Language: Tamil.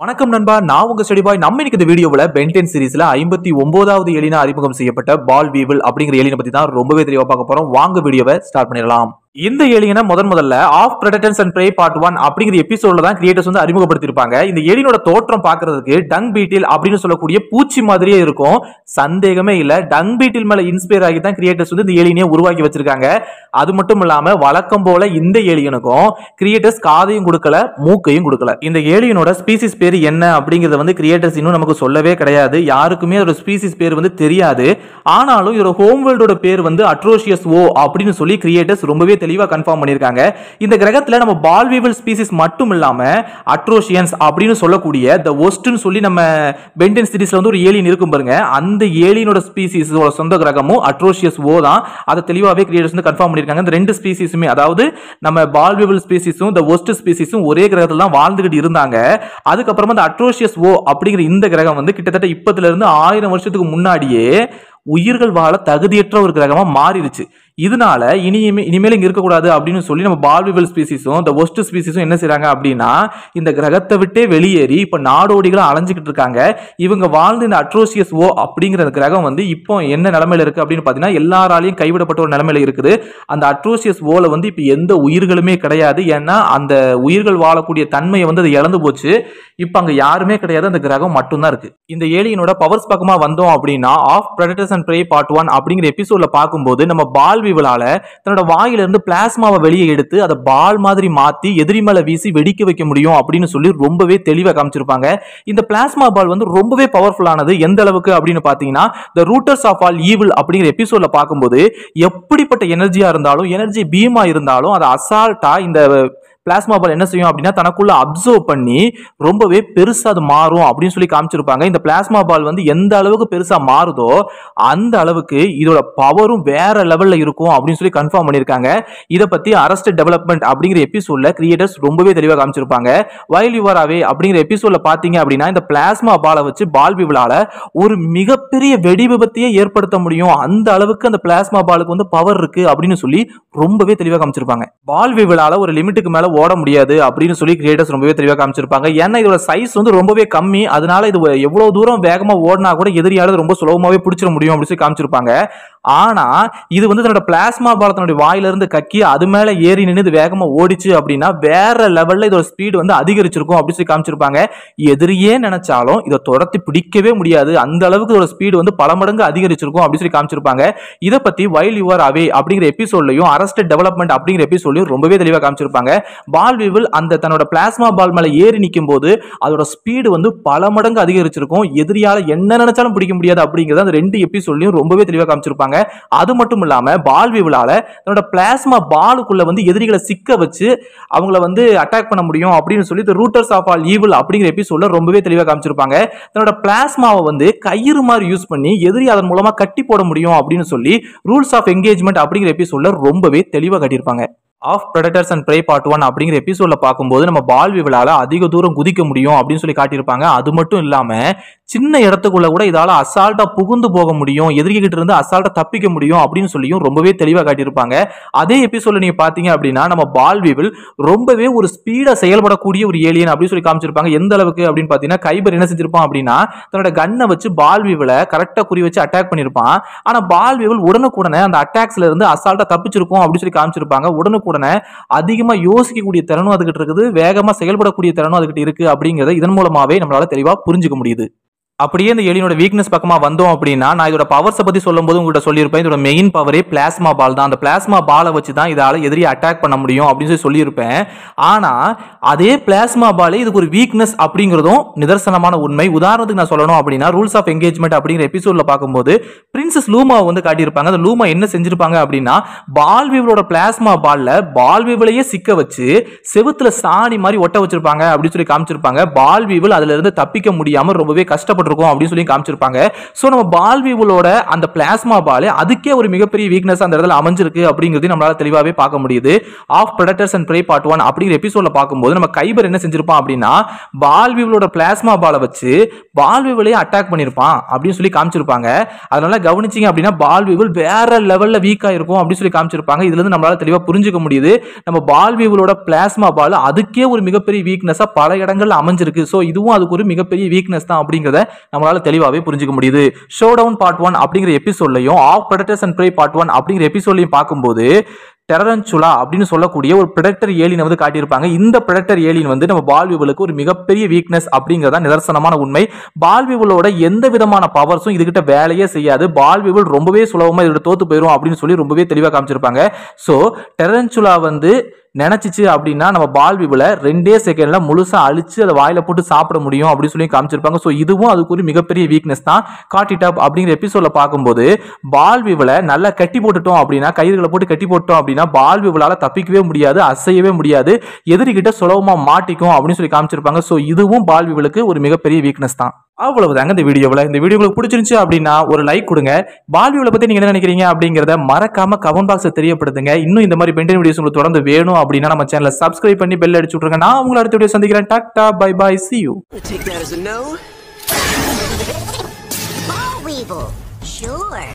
வணக்கம் நண்பா நான் உங்க ஸ்டடி பாய் நம்ம இன்னைக்கு இந்த வீடியோவில் பென்டென் சீரிஸ்ல ஐம்பத்தி ஒன்பதாவது எலினா அறிமுகம் செய்யப்பட்ட பால் வீவில் அப்படிங்கிற எலினை பத்தி தான் ரொம்பவே தெளிவா பார்க்க போறோம் வாங்க வீடியோவை ஸ்டார்ட் பண்ணிடலாம் இந்த ஏலியனை முதன் முதல்ல of predators and prey part one அப்படிங்கிற எபிசோட்ல தான் கிரியேட்டர்ஸ் வந்து அறிமுகப்படுத்திருப்பாங்க இந்த ஏலியனோட தோற்றம் பார்க்கிறதுக்கு டங் பீட்டில் அப்படின்னு சொல்லக்கூடிய பூச்சி மாதிரியே இருக்கும் சந்தேகமே இல்ல டங் பீட்டில் மேல இன்ஸ்பயர் ஆகி தான் கிரியேட்டர்ஸ் வந்து இந்த ஏலியனை உருவாக்கி வச்சிருக்காங்க அது மட்டும் இல்லாம வழக்கம் போல இந்த ஏலியனுக்கும் கிரியேட்டர்ஸ் காதையும் கொடுக்கல மூக்கையும் கொடுக்கல இந்த ஏலியனோட ஸ்பீசிஸ் பேர் என்ன அப்படிங்கறத வந்து கிரியேட்டர்ஸ் இன்னும் நமக்கு சொல்லவே கிடையாது யாருக்குமே அதோட ஸ்பீசிஸ் பேர் வந்து தெரியாது ஆனாலும் இதோட ஹோம் வேர்ல்டோட பேர் வந்து அட்ரோஷியஸ் ஓ அப்படின்னு சொல்லி கிரியேட்டர்ஸ் ரொம்பவே தெளிவா கன்ஃபார்ம் பண்ணியிருக்காங்க இந்த கிரகத்துல நம்ம பால்வீவல் ஸ்பீசிஸ் மட்டும் இல்லாம அட்ரோஷியன்ஸ் அப்படின்னு சொல்லக்கூடிய த ஒஸ்ட்னு சொல்லி நம்ம பென்டென் சீரிஸ்ல வந்து ஒரு ஏலியன் இருக்கும் பாருங்க அந்த ஏலியனோட ஸ்பீசிஸ் சொந்த கிரகமும் அட்ரோஷியஸ் ஓ தான் அதை தெளிவாகவே கிரியேட்டர்ஸ் வந்து கன்ஃபார்ம் பண்ணியிருக்காங்க இந்த ரெண்டு ஸ்பீசிஸுமே அதாவது நம்ம பால்வீவல் ஸ்பீசிஸும் த ஒஸ்ட் ஸ்பீசிஸும் ஒரே கிரகத்துல தான் வாழ்ந்துகிட்டு இருந்தாங்க அதுக்கப்புறமா இந்த அட்ரோஷியஸ் ஓ அப்படிங்கிற இந்த கிரகம் வந்து கிட்டத்தட்ட இப்பத்துல இருந்து ஆயிரம் வருஷத்துக்கு முன்னாடியே உயிர்கள் வாழ தகுதியற்ற ஒரு கிரகமா மாறிடுச்சு இதனால இனிமே இனிமேல் இங்க இருக்கக்கூடாது அப்படின்னு சொல்லி நம்ம பால்விவல் ஸ்பீசிஸும் இந்த ஒஸ்ட் ஸ்பீசிஸும் என்ன செய்றாங்க அப்படின்னா இந்த கிரகத்தை விட்டே வெளியேறி இப்ப நாடோடிகளா அலைஞ்சுக்கிட்டு இருக்காங்க இவங்க வாழ்ந்த இந்த அட்ரோசியஸ் ஓ அப்படிங்கிற அந்த கிரகம் வந்து இப்போ என்ன நிலைமையில இருக்கு அப்படின்னு பாத்தீங்கன்னா எல்லாராலையும் கைவிடப்பட்ட ஒரு நிலைமையில இருக்குது அந்த அட்ரோசியஸ் ஓல வந்து இப்ப எந்த உயிர்களுமே கிடையாது ஏன்னா அந்த உயிர்கள் வாழக்கூடிய தன்மையை வந்து அது இழந்து போச்சு இப்ப அங்க யாருமே கிடையாது அந்த கிரகம் மட்டும்தான் இருக்கு இந்த ஏலியனோட பவர்ஸ் பக்கமா வந்தோம் அப்படின்னா of predators and prey part one அப்படிங்கிற எபிசோட்ல பார்க்கும்போது நம்ம பால் வீவலால தன்னோட வாயிலிருந்து பிளாஸ்மாவை வெளியே எடுத்து அதை பால் மாதிரி மாத்தி எதிரி மேல வீசி வெடிக்க வைக்க முடியும் அப்படின்னு சொல்லி ரொம்பவே தெளிவா காமிச்சிருப்பாங்க இந்த பிளாஸ்மா பால் வந்து ரொம்பவே பவர்ஃபுல்லானது எந்த அளவுக்கு அப்படின்னு பாத்தீங்கன்னா the rooters of all evil அப்படிங்கிற எபிசோட்ல பார்க்கும்போது எப்படிப்பட்ட எனர்ஜியா இருந்தாலும் எனர்ஜி பீமா இருந்தாலும் அதை அசால்ட்டா இந்த பிளாஸ்மா பால் என்ன செய்யும் அப்படின்னா தனக்குள்ள அப்சர்வ் பண்ணி ரொம்பவே பெருசா அது மாறும் அப்படின்னு சொல்லி காமிச்சிருப்பாங்க இந்த பிளாஸ்மா பால் வந்து எந்த அளவுக்கு பெருசா மாறுதோ அந்த அளவுக்கு இதோட பவரும் வேற லெவல்ல இருக்கும் அப்படின்னு சொல்லி கன்ஃபார்ம் பண்ணியிருக்காங்க இதை பத்தி அரஸ்ட் டெவலப்மெண்ட் அப்படிங்கிற எபிசோட்ல கிரியேட்டர்ஸ் ரொம்பவே தெளிவாக காமிச்சிருப்பாங்க வயல் யுவராவே அப்படிங்கிற எபிசோட்ல பாத்தீங்க அப்படின்னா இந்த பிளாஸ்மா பாலை வச்சு பால் விவிலால ஒரு மிகப்பெரிய வெடி விபத்தையே ஏற்படுத்த முடியும் அந்த அளவுக்கு அந்த பிளாஸ்மா பாலுக்கு வந்து பவர் இருக்கு அப்படின்னு சொல்லி ரொம்பவே தெளிவாக காமிச்சிருப்பாங்க பால் விவிலால ஒரு லிமிட்டுக்கு மேல ஓட முடியாது அப்படின்னு சொல்லி கிரியேட்டர்ஸ் ரொம்பவே தெளிவாக காமிச்சிருப்பாங்க ஏன்னா இதோட சைஸ் வந்து ரொம்பவே கம்மி அதனால இது எவ்வளவு தூரம் வேகமா ஓடினா கூட எதிரியால ரொம்ப சுலபமாவே பிடிச்சிட முடியும் அப்படின்னு சொல்லி காமிச்சிருப்பாங்க ஆனா இது வந்து தன்னோட பிளாஸ்மா பால் தன்னுடைய வாயில இருந்து கக்கி அது மேல ஏறி நின்று இது வேகமா ஓடிச்சு அப்படின்னா வேற லெவல்ல இதோட ஸ்பீடு வந்து அதிகரிச்சிருக்கும் அப்படின்னு சொல்லி காமிச்சிருப்பாங்க எதிரியே நினைச்சாலும் இதை துரத்தி பிடிக்கவே முடியாது அந்த அளவுக்கு இதோட ஸ்பீடு வந்து பல மடங்கு அதிகரிச்சிருக்கும் அப்படின்னு சொல்லி காமிச்சிருப்பாங்க இதை பத்தி வைல் யுவர் அவே அப்படிங்கிற எபிசோட்லயும் அரஸ்டட் டெவலப்மெண்ட் அப்படிங்கிற எபிசோட்லயும் ரொம்பவே தெளிவாக காமிச்சிருப்பாங்க பால் விவில் அந்த தன்னோட பிளாஸ்மா பால் மேல ஏறி நிற்கும் போது அதோட ஸ்பீடு வந்து பல மடங்கு அதிகரிச்சிருக்கும் எதிரியால என்ன நினைச்சாலும் பிடிக்க முடியாது அப்படிங்கிறது அந்த ரெண்டு எபிசோட்லயும் ரொம்பவே தெளிவாக காமிச்சிருப்பாங்க அது மட்டும் இல்லாம பால் விவிலால தன்னோட பிளாஸ்மா பாலுக்குள்ள வந்து எதிரிகளை சிக்க வச்சு அவங்கள வந்து அட்டாக் பண்ண முடியும் அப்படின்னு சொல்லி இந்த ரூட்டர்ஸ் ஆஃப் ஆல் ஈவில் அப்படிங்கிற எபிசோட்ல ரொம்பவே தெளிவாக காமிச்சிருப்பாங்க தன்னோட பிளாஸ்மாவை வந்து கயிறு மாதிரி யூஸ் பண்ணி எதிரி அதன் மூலமா கட்டி போட முடியும் அப்படின்னு சொல்லி ரூல்ஸ் ஆஃப் என்கேஜ்மெண்ட் அப்படிங்கிற எபிசோட்ல ரொம்பவே தெளிவாக காட்டியிருப்பாங்க of predators and prey part one அப்படிங்கிற எபிசோட்ல பார்க்கும்போது நம்ம பால் விவிலால அதிக தூரம் குதிக்க முடியும் அப்படின்னு சொல்லி காட்டியிருப்பாங்க அது மட்டும் இல்லாம சின்ன இடத்துக்குள்ள கூட இதால அசால்ட்டா புகுந்து போக முடியும் எதிரிகிட்ட இருந்து அசால்ட்டா தப்பிக்க முடியும் அப்படின்னு சொல்லியும் ரொம்பவே தெளிவாக காட்டியிருப்பாங்க அதே எபிசோட்ல நீங்க பாத்தீங்க அப்படின்னா நம்ம பால் விவில் ரொம்பவே ஒரு ஸ்பீடா செயல்படக்கூடிய ஒரு ஏலியன் அப்படின்னு சொல்லி காமிச்சிருப்பாங்க எந்த அளவுக்கு அப்படின்னு பாத்தீங்கன்னா கைபர் என்ன செஞ்சிருப்பான் அப்படின்னா தன்னோட கண்ணை வச்சு பால் விவில கரெக்டா குறி வச்சு அட்டாக் பண்ணிருப்பான் ஆனா பால் விவில் உடனுக்குடனே அந்த அட்டாக்ஸ்ல இருந்து அசால்ட்டா தப்பிச்சிருக்கும் அப்படின்னு சொல்லி காமிச்சிருப்பாங்க உடனுக்குடனே அதிகமா யோசிக்கக்கூடிய திறனும் அதுகிட்ட இருக்குது வேகமா செயல்படக்கூடிய திறனும் அதுகிட்ட இருக்கு அப்படிங்கறத இதன் மூலமாவே நம்மளால தெளிவா புரிஞ்சுக்க முடியுது அப்படியே இந்த எலியனோட வீக்னஸ் பக்கமா வந்தோம் அப்படின்னா நான் இதோட பவர்ஸை பத்தி சொல்லும் போது உங்கள்கிட்ட சொல்லியிருப்பேன் இதோட மெயின் பவரே பிளாஸ்மா பால் தான் அந்த பிளாஸ்மா பாலை வச்சு தான் இதால எதிரியை அட்டாக் பண்ண முடியும் அப்படின்னு சொல்லி சொல்லியிருப்பேன் ஆனா அதே பிளாஸ்மா பாலே இதுக்கு ஒரு வீக்னஸ் அப்படிங்கிறதும் நிதர்சனமான உண்மை உதாரணத்துக்கு நான் சொல்லணும் அப்படின்னா ரூல்ஸ் ஆஃப் என்கேஜ்மெண்ட் அப்படிங்கிற எபிசோட்ல பார்க்கும்போது பிரின்சஸ் லூமாவை வந்து காட்டியிருப்பாங்க அந்த லூமா என்ன செஞ்சிருப்பாங்க அப்படின்னா பால் வீவலோட பிளாஸ்மா பால்ல பால் வீவலையே சிக்க வச்சு செவுத்துல சாணி மாதிரி ஒட்ட வச்சிருப்பாங்க அப்படின்னு சொல்லி காமிச்சிருப்பாங்க பால் வீவல் அதுல இருந்து தப்பிக்க முடியாம ரொம்பவே கஷ்டப்பட்டிருக்கும் ஏற்பட்டிருக்கும் அப்படின்னு சொல்லி காமிச்சிருப்பாங்க ஸோ நம்ம பால் வீவலோட அந்த பிளாஸ்மா பால் அதுக்கே ஒரு மிகப்பெரிய வீக்னஸ் அந்த இடத்துல அமைஞ்சிருக்கு அப்படிங்கிறது நம்மளால தெளிவாகவே பார்க்க முடியுது of predators and prey part one அப்படிங்கிற எபிசோட்ல பார்க்கும்போது நம்ம கைபர் என்ன செஞ்சிருப்பான் அப்படின்னா பால் வீவலோட பிளாஸ்மா பாலை வச்சு பால் வீவலையே அட்டாக் பண்ணியிருப்பான் அப்படின்னு சொல்லி காமிச்சிருப்பாங்க அதனால கவனிச்சிங்க அப்படின்னா பால் வீவல் வேற லெவல்ல வீக்கா இருக்கும் அப்படின்னு சொல்லி காமிச்சிருப்பாங்க இதுல இருந்து நம்மளால தெளிவா புரிஞ்சுக்க முடியுது நம்ம பால் வீவலோட பிளாஸ்மா பால் அதுக்கே ஒரு மிகப்பெரிய வீக்னஸா பல இடங்கள்ல அமைஞ்சிருக்கு ஸோ இதுவும் அதுக்கு ஒரு மிகப்பெரிய வீக்னஸ் தான் அப்படிங்கிறத நம்மளால தெளிவாகவே புரிஞ்சுக்க முடியுது ஷோ டவுன் பார்ட் ஒன் அப்படிங்கிற எபிசோட்லையும் of predators and prey part one அப்படிங்கிற எபிசோட்லையும் பார்க்கும்போது டெரரன்சுலா அப்படின்னு சொல்லக்கூடிய ஒரு ப்ரெடக்டர் ஏலியன் வந்து காட்டியிருப்பாங்க இந்த ப்ரெடக்டர் ஏலியன் வந்து நம்ம பால்விவலுக்கு ஒரு மிகப்பெரிய வீக்னஸ் அப்படிங்கிறதா நிதர்சனமான உண்மை பால்விவலோட எந்த விதமான பவர்ஸும் இதுகிட்ட வேலையே செய்யாது பால்விவல் ரொம்பவே சுலபமா இதோட தோத்து போயிடும் அப்படின்னு சொல்லி ரொம்பவே தெளிவாக காமிச்சிருப்பாங்க ஸோ டெரன்சுலா வந்து நினைச்சிச்சு அப்படின்னா நம்ம பால் விபுல ரெண்டே செகண்ட்ல முழுசா அழிச்சு அதை வாயில போட்டு சாப்பிட முடியும் அப்படின்னு சொல்லி காமிச்சிருப்பாங்க ஸோ இதுவும் அதுக்கு ஒரு மிகப்பெரிய வீக்னஸ் தான் காட்டிட்டாப் அப்படிங்கிற எபிசோட்ல பார்க்கும்போது பால் விவலை நல்லா கட்டி போட்டுட்டோம் அப்படின்னா கயிறுகளை போட்டு கட்டி போட்டோம் அப்படின்னா பால் விவலால தப்பிக்கவே முடியாது அசையவே முடியாது எதிரிகிட்ட சுலபமா மாட்டிக்கும் அப்படின்னு சொல்லி காமிச்சிருப்பாங்க ஸோ இதுவும் பால் விவலுக்கு ஒரு மிகப்பெரிய வீக்னஸ் தான் அவ்வளவுதாங்க இந்த வீடியோவில் இந்த வீடியோ உங்களுக்கு பிடிச்சிருந்துச்சு அப்படின்னா ஒரு லைக் கொடுங்க பால்வியோட பத்தி நீங்க என்ன நினைக்கிறீங்க அப்படிங்கிறத மறக்காம கமெண்ட் பாக்ஸ்ல தெரியப்படுத்துங்க இன்னும் இந்த மாதிரி பென்டன் வீடியோஸ் உங்களுக்கு தொடர்ந்து வேணும் அப்படின்னா நம்ம சேனலை சப்ஸ்கிரைப் பண்ணி பெல் அடிச்சு விட்ருங்க நான் உங்களை அடுத்த வீடியோ சந்திக்கிறேன் டாக்டா bye bye see you Take that as a no. Ball Weevil. Sure.